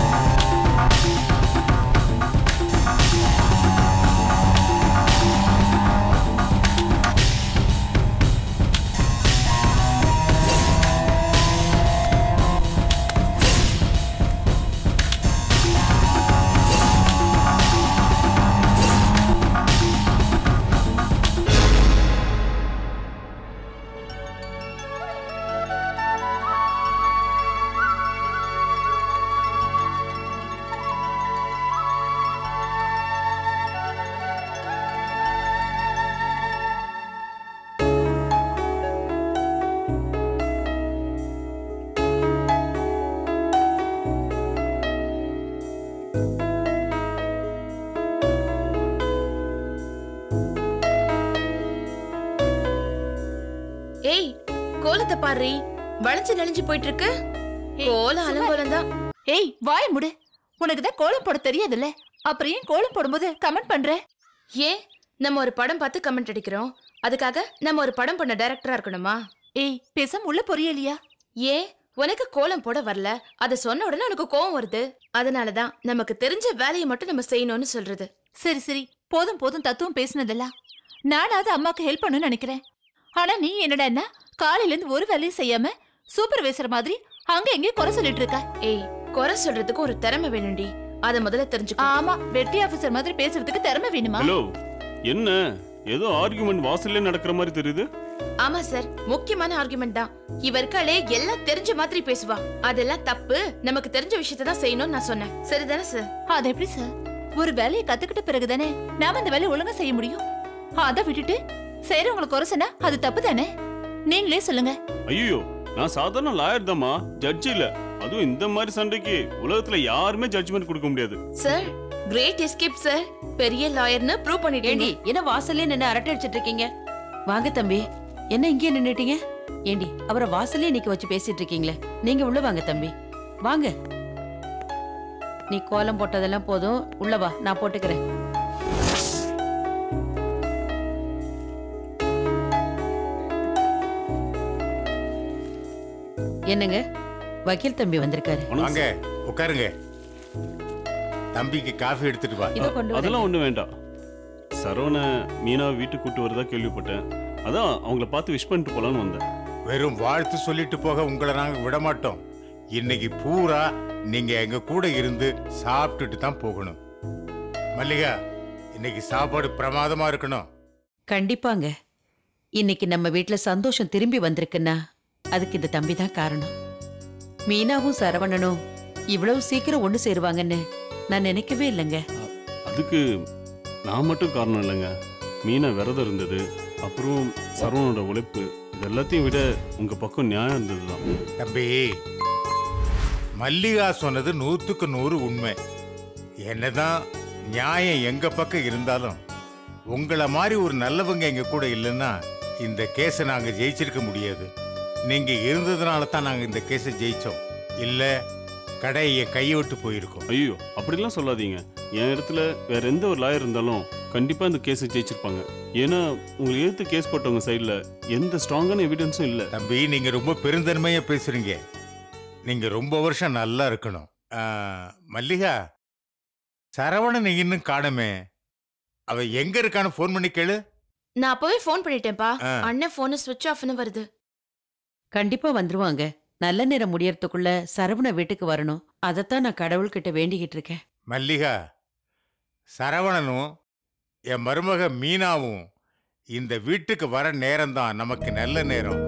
பாரு வளைஞ்சு நெளிஞ்சு போயிட்டு இருக்கு கோலம் அலங்கோலம் தான் ஏய் வாய் முடு உனக்கு தான் கோலம் போட தெரியாதுல்ல அப்புறம் ஏன் கோலம் போடும்போது கமெண்ட் பண்ற ஏன் நம்ம ஒரு படம் பார்த்து கமெண்ட் அடிக்கிறோம் அதுக்காக நம்ம ஒரு படம் பண்ண டைரக்டரா இருக்கணுமா ஏய் பேசாம உள்ள பொரியலையா ஏன் உனக்கு கோலம் போட வரல அத சொன்ன உடனே உனக்கு கோவம் வருது அதனாலதான் நமக்கு தெரிஞ்ச வேலையை மட்டும் நம்ம செய்யணும்னு சொல்றது சரி சரி போதும் போதும் தத்துவம் பேசுனதெல்லாம் நானாவது அம்மாக்கு ஹெல்ப் பண்ணணும்னு நினைக்கிறேன் ஆனா நீ என்னடா காலையில இருந்து ஒரு வேலையும் செய்யாம சூப்பர்வைசர் மாதிரி அங்க எங்கேயும் குறை சொல்லிட்டு இருக்க ஏய் குறை சொல்றதுக்கு ஒரு திறமை வேணும்டி அத முதல்ல தெரிஞ்சுக்கோ ஆமா வெட்டி ஆபீசர் மாதிரி பேசுறதுக்கு திறமை வேணுமா ஹலோ என்ன ஏதோ ஆர்குமெண்ட் வாசல்லே நடக்கிற மாதிரி தெரியுது ஆமா சார் முக்கியமான ஆர்குமெண்ட் தான் இவ இருக்காளே எல்லாம் தெரிஞ்ச மாதிரி பேசுவா அதெல்லாம் தப்பு நமக்கு தெரிஞ்ச விஷயத்தை தான் செய்யணும்னு நான் சொன்னேன் சரிதானே சார் அது எப்படி சார் ஒரு வேலையை கத்துக்கிட்ட பிறகுதானே நாம அந்த வேலையை ஒழுங்கா செய்ய முடியும் அதை விட்டுட்டு செய்யறவங்களை குறை சொன்னா அது தப்பு தானே நீங்களே சொல்லுங்க ஐயோ நான் சாதாரண லாயர் தாம்மா ஜட்ஜ் இல்ல அதுவும் இந்த மாதிரி சண்டைக்கு உலகத்துல யாருமே ஜட்ஜ்மெண்ட் கொடுக்க முடியாது சார் கிரேட் எஸ்கேப் சார் பெரிய லாயர்னு ப்ரூவ் பண்ணிட்டீங்க ஏண்டி என்ன வாசல்லே நின்று அரட்டை அடிச்சிட்டு இருக்கீங்க வாங்க தம்பி என்ன இங்கே நின்னுட்டீங்க ஏண்டி அவரை வாசல்லே நிக்க வச்சு பேசிட்டு இருக்கீங்களே நீங்க உள்ள வாங்க தம்பி வாங்க நீ கோலம் போட்டதெல்லாம் போதும் உள்ள வா நான் போட்டுக்கிறேன் என்னங்க வக்கீல் தம்பி வந்திருக்காரு வாங்க உட்காருங்க தம்பிக்கு காஃபி எடுத்துட்டு வா இதோ கொண்டு வரேன். அதெல்லாம் ஒண்ணு வேண்டாம் சரவண மீனா வீட்டுக்கு கூட்டு வரதா கேள்விப்பட்டேன் அதான் அவங்கள பார்த்து விஷ் பண்ணிட்டு போலான்னு வந்தேன் வெறும் வாழ்த்து சொல்லிட்டு போக உங்களை நாங்க விட மாட்டோம் இன்னைக்கு பூரா நீங்க எங்க கூட இருந்து சாப்பிட்டுட்டு தான் போகணும் மல்லிகா இன்னைக்கு சாப்பாடு பிரமாதமா இருக்கணும் கண்டிப்பாங்க இன்னைக்கு நம்ம வீட்ல சந்தோஷம் திரும்பி வந்திருக்குன்னா அதுக்கு இந்த தம்பி தான் காரணம் மீனாவும் சரவணனும் இவ்வளவு சீக்கிரம் ஒண்ணு சேருவாங்கன்னு நான் நினைக்கவே இல்லைங்க அதுக்கு நான் மட்டும் காரணம் இல்லைங்க மீனா விரதம் இருந்தது அப்புறம் சரவணோட உழைப்பு இது எல்லாத்தையும் விட உங்க பக்கம் நியாயம் இருந்தது தான் தம்பி மல்லிகா சொன்னது நூத்துக்கு நூறு உண்மை என்னதான் நியாயம் எங்க பக்கம் இருந்தாலும் உங்களை மாதிரி ஒரு நல்லவங்க எங்க கூட இல்லைன்னா இந்த கேஸை நாங்க ஜெயிச்சிருக்க முடியாது நீங்க இருந்ததுனால தான் நாங்க இந்த கேஸை ஜெயிச்சோம் இல்ல கடையை கையை விட்டு போயிருக்கோம் ஐயோ அப்படிலாம் சொல்லாதீங்க என் இடத்துல வேற எந்த ஒரு லாயர் இருந்தாலும் கண்டிப்பா இந்த கேஸை ஜெயிச்சிருப்பாங்க ஏன்னா உங்களை எதிர்த்து கேஸ் போட்டவங்க சைடுல எந்த ஸ்ட்ராங்கான எவிடன்ஸும் இல்ல தம்பி நீங்க ரொம்ப பெருந்தன்மையா பேசுறீங்க நீங்க ரொம்ப வருஷம் நல்லா இருக்கணும் ஆ, மல்லிகா சரவணன் இன்னும் காணுமே அவ எங்க இருக்கான்னு ஃபோன் பண்ணி கேளு நான் அப்பவே ஃபோன் பண்ணிட்டேன்ப்பா ஆ. அண்ணன் போன் சுவிட்ச் ஆஃப்னு வருது கண்டிப்பா வந்துருவாங்க நல்ல நேரம் முடியறதுக்குள்ள சரவண வீட்டுக்கு வரணும் அதைத்தான் நான் கடவுள்கிட்ட வேண்டிக்கிட்டு இருக்கேன் மல்லிகா சரவணனும் என் மருமக மீனாவும் இந்த வீட்டுக்கு வர நேரம்தான் நமக்கு நல்ல நேரம்